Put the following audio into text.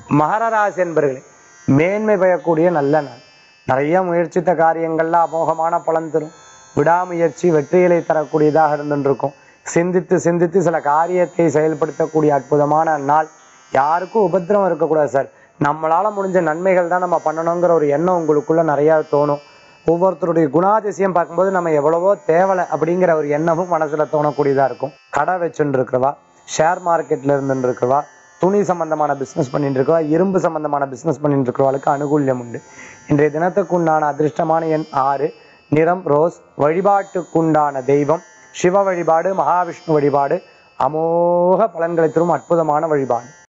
மகர ராசி என்பர்களே மேன்மை பெறக்கூடிய நல்ல நாள் நிறைய முயற்சித்த காரியங்கள்ல அமோகமான பலன் தரும் விடாமுயற்சி வெற்றிகளை தரக்கூடியதாக இருந்துருக்கும் சிந்தித்து சிந்தித்து சில காரியத்தை செயல்படுத்தக்கூடிய அற்புதமான நாள் யாருக்கும் உபத்திரவம் இருக்கக்கூடாது சார் நம்மளால முடிஞ்ச நன்மைகள் தான் நம்ம பண்ணணுங்கிற ஒரு எண்ணம் உங்களுக்குள்ள நிறைய தோணும் ஒவ்வொருத்தருடைய குணாதிசயம் பார்க்கும்போது நம்ம எவ்வளவோ தேவலை அப்படிங்கிற ஒரு எண்ணமும் மனசுல தோணக்கூடியதா இருக்கும் கடை வச்சுட்டு இருக்கிறவா ஷேர் மார்க்கெட்ல இருந்துட்டு இருக்கிறவா துணி சம்பந்தமான பிசினஸ் பண்ணிட்டு இருக்கவா இரும்பு சம்பந்தமான பிசினஸ் பண்ணிட்டு இருக்கிறவளுக்கு அனுகூல்யம் உண்டு இன்றைய தினத்துக்குண்டான அதிர்ஷ்டமான எண் ஆறு நிறம் ரோஸ் வழிபாட்டுக்குண்டான தெய்வம் சிவ வழிபாடு மகாவிஷ்ணு வழிபாடு அமோக பலன்களை தரும் அற்புதமான வழிபாடு